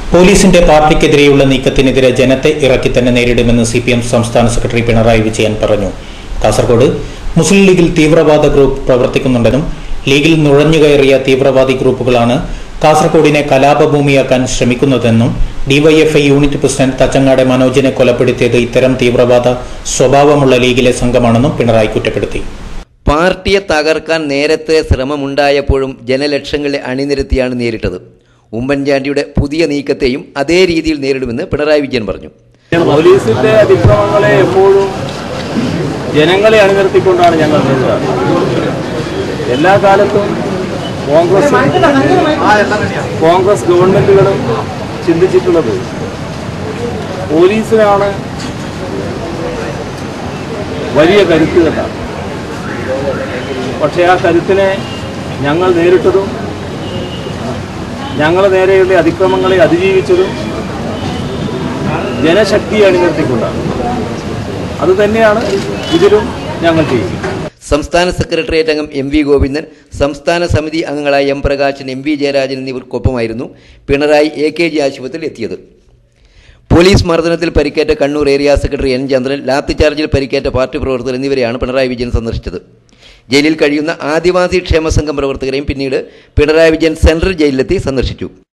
പോലീസിന്റെ പാർട്ടിക്കെതിരെയുള്ള നീക്കത്തിനെതിരെ ജനത്തെ ഇറക്കി തന്നെ നേരിടുമെന്ന് സി പി എം സംസ്ഥാന സെക്രട്ടറി പിണറായി വിജയൻ പറഞ്ഞു കാസർഗോഡ് മുസ്ലിം ലീഗിൽ തീവ്രവാദ ഗ്രൂപ്പ് പ്രവർത്തിക്കുന്നുണ്ടെന്നും ലീഗിൽ നുഴഞ്ഞുകയറിയ തീവ്രവാദി ഗ്രൂപ്പുകളാണ് കാസർഗോഡിനെ കലാപഭൂമിയാക്കാൻ ശ്രമിക്കുന്നതെന്നും ഡിവൈഎഫ്ഐ യൂണിറ്റ് പ്രസിഡന്റ് തച്ചങ്ങാട് മനോജിനെ കൊലപ്പെടുത്തിയത് ഇത്തരം തീവ്രവാദ സ്വഭാവമുള്ള ലീഗിലെ സംഘമാണെന്നും പിണറായി കുറ്റപ്പെടുത്തി പാർട്ടിയെ തകർക്കാൻ നേരത്തെ ശ്രമമുണ്ടായപ്പോഴും ജനലക്ഷങ്ങളെ അണിനിരത്തിയാണ് നേരിട്ടത് ഉമ്മൻചാണ്ടിയുടെ പുതിയ നീക്കത്തെയും അതേ രീതിയിൽ നേരിടുമെന്ന് പിണറായി വിജയൻ പറഞ്ഞു പോലീസിന്റെ അതിക്രമങ്ങളെ എപ്പോഴും ജനങ്ങളെ അണിനിർത്തിക്കൊണ്ടാണ് ഞങ്ങൾ നേരിടുക എല്ലാ കാലത്തും കോൺഗ്രസ് കോൺഗ്രസ് ഗവൺമെന്റുകളും ചിന്തിച്ചിട്ടുള്ളത് പോലീസിനാണ് വലിയ കരുത്ത് കണ്ടാണ് പക്ഷേ ആ കരുത്തിനെ ഞങ്ങൾ നേരിട്ടതും ഞങ്ങൾ നേരെയുള്ള അതിക്രമങ്ങളെ അതിജീവിച്ചതും ജനശക്തിയെ അണിനിർത്തിക്കൊണ്ടാണ് അത് തന്നെയാണ് ഇതിലും ഞങ്ങൾ ചെയ്യുന്നത് സംസ്ഥാന സെക്രട്ടേറിയറ്റ് അംഗം എം വി ഗോവിന്ദൻ സംസ്ഥാന സമിതി അംഗങ്ങളായ M Prakashan M V Jayarajan എന്നിവർക്കൊപ്പമായിരുന്നു പിണറായി എ കെ ജി ആശുപത്രിയിൽ എത്തിയത് പോലീസ് മർദ്ദനത്തിൽ പരിക്കേറ്റ Kannur area secretary N Chandran lathi ചാർജിൽ പരിക്കേറ്റ പാർട്ടി പ്രവർത്തകർ എന്നിവരെയാണ് പിണറായി വിജയൻ സന്ദർശിച്ചത് ജയിലിൽ കഴിയുന്ന ആദിവാസി ക്ഷേമ സംഘം പ്രവർത്തകരെയും പിന്നീട് പിണറായി വിജയൻ സെൻട്രൽ ജയിലിലെത്തി സന്ദർശിച്ചു